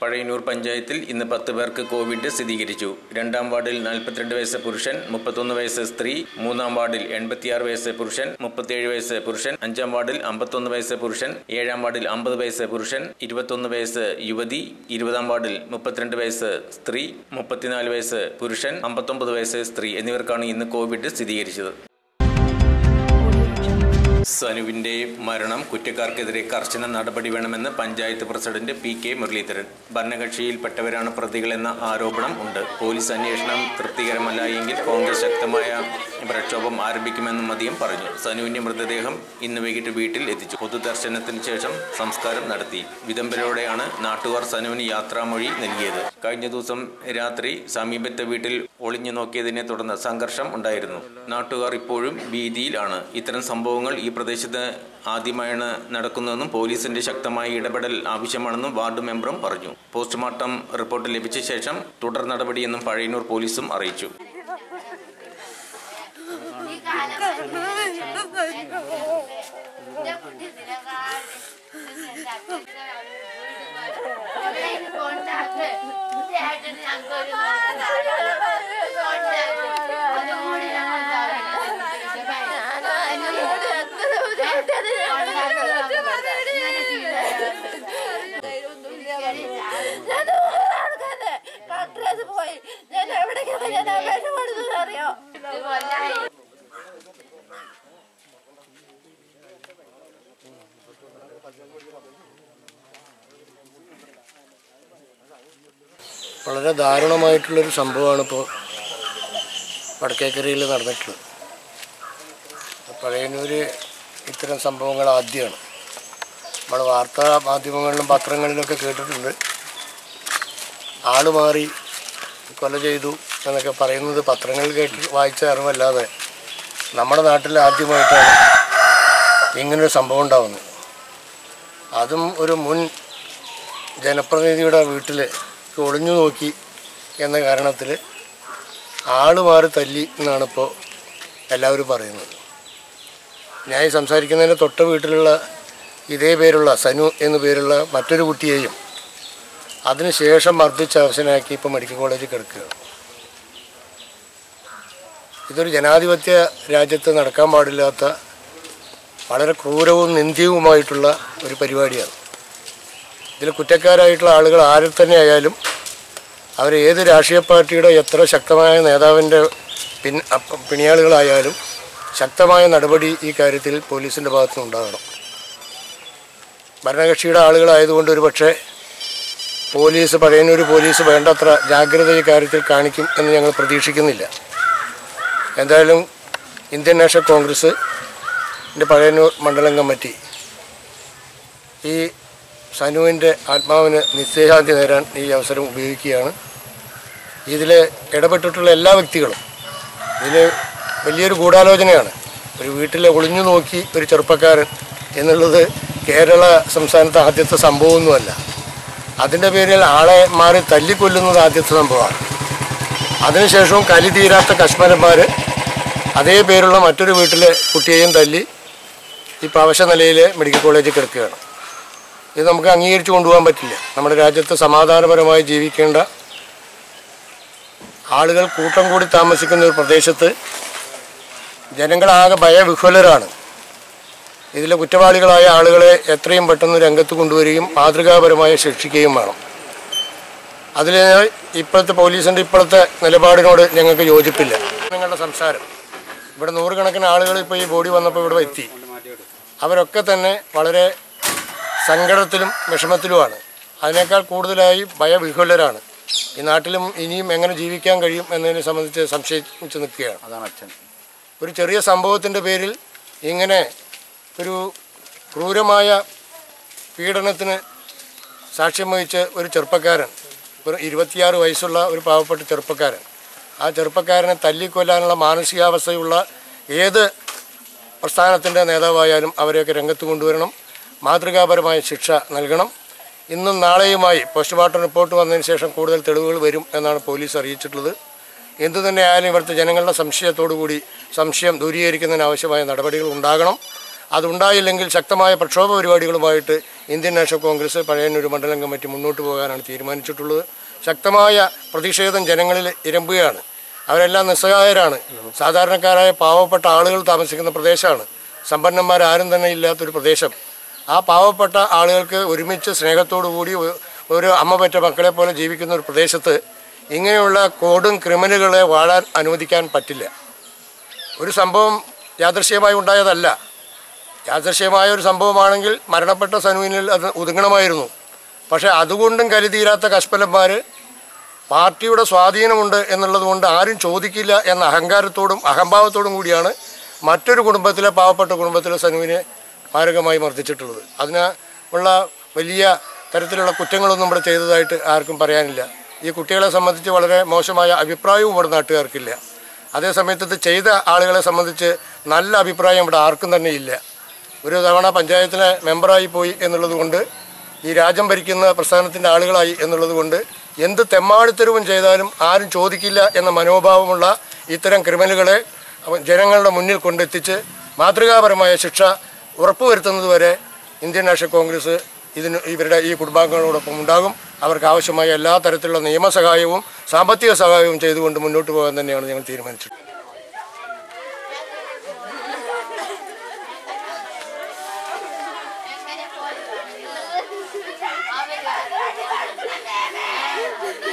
പഴയന്നൂർ പഞ്ചായത്തിൽ ഇന്ന് പത്ത് പേർക്ക് കോവിഡ് സ്ഥിരീകരിച്ചു രണ്ടാം വാർഡിൽ നാൽപ്പത്തിരണ്ട് വയസ്സ് പുരുഷൻ മുപ്പത്തൊന്ന് വയസ്സ് സ്ത്രീ മൂന്നാം വാർഡിൽ എൺപത്തിയാറ് വയസ്സ് പുരുഷൻ മുപ്പത്തിയേഴ് വയസ്സ് പുരുഷൻ അഞ്ചാം വാർഡിൽ അമ്പത്തൊന്ന് വയസ്സ് പുരുഷൻ ഏഴാം വാർഡിൽ അമ്പത് വയസ്സ് പുരുഷൻ ഇരുപത്തൊന്ന് വയസ്സ് യുവതി ഇരുപതാം വാർഡിൽ മുപ്പത്തിരണ്ട് വയസ്സ് സ്ത്രീ മുപ്പത്തിനാല് വയസ്സ് പുരുഷൻ അമ്പത്തൊമ്പത് വയസ്സ് സ്ത്രീ എന്നിവർക്കാണ് ഇന്ന് കോവിഡ് സ്ഥിരീകരിച്ചത് സനുവിന്റെ മരണം കുറ്റക്കാർക്കെതിരെ കർശന നടപടി വേണമെന്ന് panchayat president P K Muraleedharan ഭരണകക്ഷിയിൽപ്പെട്ടവരാണ് പ്രതികളെന്ന ആരോപണം ഉണ്ട് പോലീസ് അന്വേഷണം തൃപ്തികരമല്ല എങ്കിൽ കോൺഗ്രസ് ശക്തമായ പ്രക്ഷോഭം ആരംഭിക്കുമെന്നും അദ്ദേഹം പറഞ്ഞു സനുവിന്റെ മൃതദേഹം ഇന്ന് വൈകിട്ട് വീട്ടിൽ എത്തിച്ചു പൊതുദർശനത്തിന് ശേഷം സംസ്കാരം നടത്തി വിതംബരോടെയാണ് നാട്ടുകാർ സനുവിന് യാത്രാമൊഴി നൽകിയത് കഴിഞ്ഞ ദിവസം രാത്രി സമീപത്തെ വീട്ടിൽ ഒളിഞ്ഞു നോക്കിയതിനെ തുടർന്ന് സംഘർഷം ഉണ്ടായിരുന്നു നാട്ടുകാർ ഇപ്പോഴും ഭീതിയിലാണ് ഇത്തരം സംഭവങ്ങൾ ഈ പ്രദേശത്ത് ആദ്യമായാണ് നടക്കുന്നതെന്നും പോലീസിന്റെ ശക്തമായ ഇടപെടൽ ആവശ്യമാണെന്നും വാർഡ് മെമ്പറും പറഞ്ഞു പോസ്റ്റ്മോർട്ടം റിപ്പോർട്ട് ലഭിച്ച ശേഷം തുടർ നടപടിയെന്നും പഴയന്നൂർ പോലീസും അറിയിച്ചു പോയി ഞാൻ എവിടേക്കാണ് ഞാൻ അപേക്ഷ കൊടുത്തത് അറിയോ വളരെ ദാരുണമായിട്ടുള്ളൊരു സംഭവമാണ് ഇപ്പോൾ വടക്കേക്കരയിൽ നടന്നിട്ടുള്ളത് പഴയന്നൂർ ഇത്തരം സംഭവങ്ങൾ ആദ്യമാണ് നമ്മൾ വാർത്താ മാധ്യമങ്ങളിലും പത്രങ്ങളിലൊക്കെ കേട്ടിട്ടുണ്ട് ആള് മാറി കൊല ചെയ്തു എന്നൊക്കെ പറയുന്നത് പത്രങ്ങളിൽ കേട്ട് വായിച്ച അറിവല്ലാതെ നമ്മുടെ നാട്ടിൽ ആദ്യമായിട്ടാണ് ഇങ്ങനൊരു സംഭവം ഉണ്ടാകുന്നത് അതും ഒരു മുൻ ജനപ്രതിനിധിയുടെ വീട്ടിൽ ഒളിഞ്ഞു നോക്കി എന്ന കാരണത്തിൽ ആള് മാറി തല്ലി എന്നാണ് ഇപ്പോൾ എല്ലാവരും പറയുന്നത് ഞാൻ ഈ സംസാരിക്കുന്നതിന് തൊട്ട വീട്ടിലുള്ള ഇതേ പേരുള്ള സനു എന്നു പേരുള്ള മറ്റൊരു കുട്ടിയെയും അതിനുശേഷം മർദ്ദിച്ച് അവശനാക്കി ഇപ്പോൾ മെഡിക്കൽ കോളേജിൽ കിടക്കുകയാണ് ഇതൊരു ജനാധിപത്യ രാജ്യത്ത് നടക്കാൻ പാടില്ലാത്ത വളരെ ക്രൂരവും നിന്ദ്യവുമായിട്ടുള്ള ഒരു പരിപാടിയാണ് ഇതിൽ കുറ്റക്കാരായിട്ടുള്ള ആളുകൾ ആരിൽ തന്നെ ആയാലും അവർ ഏത് രാഷ്ട്രീയ പാർട്ടിയുടെ എത്ര ശക്തമായ നേതാവിൻ്റെ പിൻ അപ്പ- പിണിയാളുകളായാലും ശക്തമായ നടപടി ഈ കാര്യത്തിൽ പോലീസിൻ്റെ ഭാഗത്തുനിന്ന് ഉണ്ടാകണം ഭരണകക്ഷിയുടെ ആളുകളായതുകൊണ്ട് ഒരു പക്ഷേ പോലീസ് പഴയന്നൂർ പോലീസ് വേണ്ടത്ര ജാഗ്രത ഈ കാര്യത്തിൽ കാണിക്കും എന്ന് ഞങ്ങൾ പ്രതീക്ഷിക്കുന്നില്ല എന്തായാലും ഇന്ത്യൻ നാഷണൽ കോൺഗ്രസ് ൻ്റെ പഴയന്നൂർ മണ്ഡലം കമ്മിറ്റി ഈ സനുവിൻ്റെ ആത്മാവിന് നിശ്ചയശാന്തി നേരാൻ ഈ അവസരം ഉപയോഗിക്കുകയാണ് ഇതിൽ ഇടപെട്ടിട്ടുള്ള എല്ലാ വ്യക്തികളും ഇതിൽ വലിയൊരു ഗൂഢാലോചനയാണ് ഒരു വീട്ടിൽ ഒളിഞ്ഞു നോക്കി ഒരു ചെറുപ്പക്കാരൻ എന്നുള്ളത് കേരള സംസ്ഥാനത്തെ ആദ്യത്തെ സംഭവമൊന്നുമല്ല അതിൻ്റെ പേരിൽ ആളെ മാറി തല്ലിക്കൊല്ലുന്നത് ആദ്യത്തെ സംഭവമാണ് അതിനുശേഷവും കലി തീരാത്ത കശ്മലന്മാർ അതേ പേരുള്ള മറ്റൊരു വീട്ടിലെ കുട്ടിയെയും തല്ലി ഇപ്പോൾ അവശ നിലയിൽ മെഡിക്കൽ കോളേജിൽ കിടക്കുകയാണ് ഇത് നമുക്ക് അംഗീകരിച്ചു കൊണ്ടുപോകാൻ പറ്റില്ല നമ്മുടെ രാജ്യത്ത് സമാധാനപരമായി ജീവിക്കേണ്ട ആളുകൾ കൂട്ടം കൂടി താമസിക്കുന്ന ഒരു പ്രദേശത്ത് ജനങ്ങളാകെ ഭയവിഹ്വലരാണ് ഇതിലെ കുറ്റവാളികളായ ആളുകളെ എത്രയും പെട്ടെന്ന് രംഗത്ത് കൊണ്ടുവരികയും മാതൃകാപരമായി ശിക്ഷിക്കുകയും വേണം അതിൽ ഇപ്പോഴത്തെ പോലീസിൻ്റെ ഇപ്പോഴത്തെ നിലപാടിനോട് ഞങ്ങൾക്ക് യോജിപ്പില്ല നിങ്ങളുടെ സംസാരം ഇവിടെ നൂറുകണക്കിന് ആളുകൾ ഇപ്പോൾ ഈ ബോഡി വന്നപ്പോൾ ഇവിടെ എത്തി അവരൊക്കെ തന്നെ വളരെ സങ്കടത്തിലും വിഷമത്തിലുമാണ് അതിനേക്കാൾ കൂടുതലായി ഭയവിഹ്വലരാണ് ഈ നാട്ടിലും ഇനിയും എങ്ങനെ ജീവിക്കാൻ കഴിയും എന്നതിനെ സംബന്ധിച്ച് സംശയിച്ച് നിൽക്കുകയാണ് അതാണ് അച്ഛൻ ഒരു ചെറിയ സംഭവത്തിൻ്റെ പേരിൽ ഇങ്ങനെ ഒരു ക്രൂരമായ പീഡനത്തിന് സാക്ഷ്യം വഹിച്ച ഒരു ചെറുപ്പക്കാരൻ ഒരു ഇരുപത്തിയാറ് വയസ്സുള്ള ഒരു പാവപ്പെട്ട ചെറുപ്പക്കാരൻ ആ ചെറുപ്പക്കാരനെ തല്ലിക്കൊല്ലാനുള്ള മാനസികാവസ്ഥയുള്ള ഏത് പ്രസ്ഥാനത്തിൻ്റെ നേതാവായാലും അവരെയൊക്കെ രംഗത്ത് കൊണ്ടുവരണം മാതൃകാപരമായ ശിക്ഷ നൽകണം ഇന്നും നാളെയുമായി പോസ്റ്റ്മോർട്ടം റിപ്പോർട്ട് വന്നതിന് ശേഷം കൂടുതൽ തെളിവുകൾ വരും എന്നാണ് പോലീസ് അറിയിച്ചിട്ടുള്ളത് എന്തു തന്നെ ആയാലും ഇവിടുത്തെ ജനങ്ങളുടെ സംശയത്തോടു കൂടി സംശയം ദൂരീകരിക്കുന്നതിന് ആവശ്യമായ നടപടികൾ ഉണ്ടാകണം അതുണ്ടായില്ലെങ്കിൽ ശക്തമായ പ്രക്ഷോഭ പരിപാടികളുമായിട്ട് ഇന്ത്യൻ നാഷണൽ കോൺഗ്രസ് പഴയന്നൂർ മണ്ഡലം കമ്മിറ്റി മുന്നോട്ട് പോകാനാണ് തീരുമാനിച്ചിട്ടുള്ളത് ശക്തമായ പ്രതിഷേധം ജനങ്ങളിൽ ഇരമ്പുകയാണ് അവരെല്ലാം നിസ്സഹായരാണ് സാധാരണക്കാരായ പാവപ്പെട്ട ആളുകൾ താമസിക്കുന്ന പ്രദേശമാണ് സമ്പന്നന്മാരാരും തന്നെ ഇല്ലാത്തൊരു പ്രദേശം ആ പാവപ്പെട്ട ആളുകൾക്ക് ഒരുമിച്ച് സ്നേഹത്തോടു കൂടി ഒ- ഒരു അമ്മ പറ്റ മക്കളെ പോലെ ജീവിക്കുന്ന ഒരു പ്രദേശത്ത് ഇങ്ങനെയുള്ള കോടും ക്രിമിനലുകളെ വാഴാൻ അനുവദിക്കാൻ പറ്റില്ല ഒരു സംഭവം യാദൃശ്യമായി ഉണ്ടായതല്ല യാദൃശ്യമായ ഒരു സംഭവമാണെങ്കിൽ മരണപ്പെട്ട സനുവിനിൽ അത് ഒതുങ്ങണമായിരുന്നു പക്ഷേ അതുകൊണ്ടും കരുതീരാത്ത കശ്പലന്മാർ പാർട്ടിയുടെ സ്വാധീനമുണ്ട് എന്നുള്ളത് കൊണ്ട് ആരും ചോദിക്കില്ല എന്ന അഹങ്കാരത്തോടും അഹംഭാവത്തോടും കൂടിയാണ് മറ്റൊരു കുടുംബത്തിലെ പാവപ്പെട്ട കുടുംബത്തിലെ സനുവിനെ മാരകമായി മർദ്ദിച്ചിട്ടുള്ളത് അതിന് ഉള്ള വലിയ തരത്തിലുള്ള കുറ്റങ്ങളൊന്നും ഇവിടെ ചെയ്തതായിട്ട് ആർക്കും പറയാനില്ല ഈ കുട്ടികളെ സംബന്ധിച്ച് വളരെ മോശമായ അഭിപ്രായവും ഇവിടെ നാട്ടുകാർക്കില്ല അതേസമയത്ത് ഇത് ചെയ്ത ആളുകളെ സംബന്ധിച്ച് നല്ല അഭിപ്രായം ഇവിടെ ആർക്കും തന്നെ ഇല്ല ഒരു തവണ പഞ്ചായത്തിലെ മെമ്പറായി പോയി എന്നുള്ളത് കൊണ്ട് ഈ രാജ്യം ഭരിക്കുന്ന പ്രസ്ഥാനത്തിൻ്റെ ആളുകളായി എന്നുള്ളത് കൊണ്ട് എന്ത് തെമ്മാടിത്തരവും ചെയ്താലും ആരും ചോദിക്കില്ല എന്ന മനോഭാവമുള്ള ഇത്തരം ക്രിമിനലുകളെ അവ- ജനങ്ങളുടെ മുന്നിൽ കൊണ്ടെത്തിച്ച് മാതൃകാപരമായ ശിക്ഷ ഉറപ്പുവരുത്തുന്നതുവരെ ഇന്ത്യൻ നാഷണൽ കോൺഗ്രസ് ഇതിന് ഇവരുടെ ഈ കുടുംബാംഗങ്ങളോടൊപ്പം ഉണ്ടാകും അവർക്ക് ആവശ്യമായ എല്ലാ തരത്തിലുള്ള നിയമസഹായവും സാമ്പത്തിക സഹായവും ചെയ്തുകൊണ്ട് മുന്നോട്ട് പോകാൻ തന്നെയാണ് ഞങ്ങൾ തീരുമാനിച്ചത് അവര്